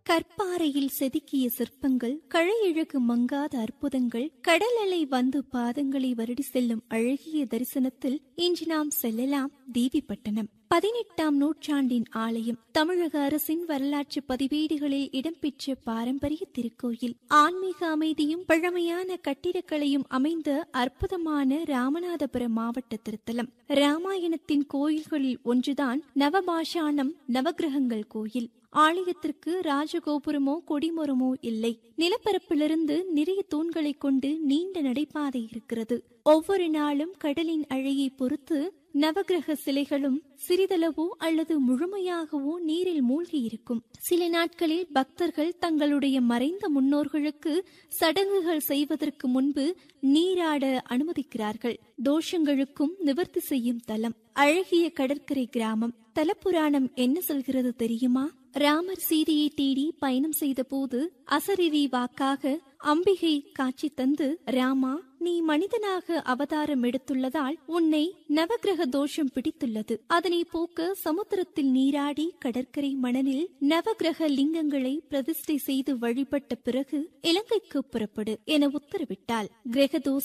கற்பாறையில் செதுக்கிய சிற்பங்கள் கழையழகு மங்காத அற்புதங்கள் கடல் அலை வந்து பாதங்களை வருடி செல்லும் அழகிய தரிசனத்தில் இன்று நாம் செல்லலாம் தேவிப்பட்டணம் பதினெட்டாம் நூற்றாண்டின் ஆலயம் தமிழக அரசின் வரலாற்று பதிவேடுகளில் இடம்பெற்ற பாரம்பரிய திருக்கோயில் ஆன்மீக அமைதியும் பழமையான கட்டிடக்கலையும் அமைந்த அற்புதமான ராமநாதபுரம் மாவட்ட திருத்தலம் ராமாயணத்தின் கோயில்களில் ஒன்றுதான் நவபாஷாணம் நவகிரகங்கள் கோயில் ஆலயத்திற்கு ராஜகோபுரமோ கொடிமரமோ இல்லை நிலப்பரப்பிலிருந்து நிறைய தூண்களை கொண்டு நீண்ட நடைபாதை இருக்கிறது ஒவ்வொரு நாளும் கடலின் அழையை பொறுத்து நவகிரக சிலைகளும் சிறிதளவோ அல்லது முழுமையாகவோ நீரில் மூழ்கி இருக்கும் சில நாட்களில் பக்தர்கள் தங்களுடைய மறைந்த முன்னோர்களுக்கு சடங்குகள் செய்வதற்கு முன்பு நீராட அனுமதிக்கிறார்கள் தோஷங்களுக்கும் நிவர்த்தி செய்யும் தலம் அழகிய கடற்கரை கிராமம் தலப்புராணம் என்ன சொல்கிறது தெரியுமா ராமர் சீதையை தேடி பயணம் செய்த போது அசரிரி வாக்காக அம்பிகை காட்சி தந்து ராமா நீ மனிதனாக அவதாரம் எடுத்துள்ளதால் உன்னை நவகிரக தோஷம் பிடித்துள்ளது அதனை போக்க சமுத்திரத்தில் நீராடி கடற்கரை மணலில் நவகிரக லிங்கங்களை பிரதிஷ்டை செய்து வழிபட்ட பிறகு இலங்கைக்கு புறப்படு என உத்தரவிட்டாள் கிரக தோஷ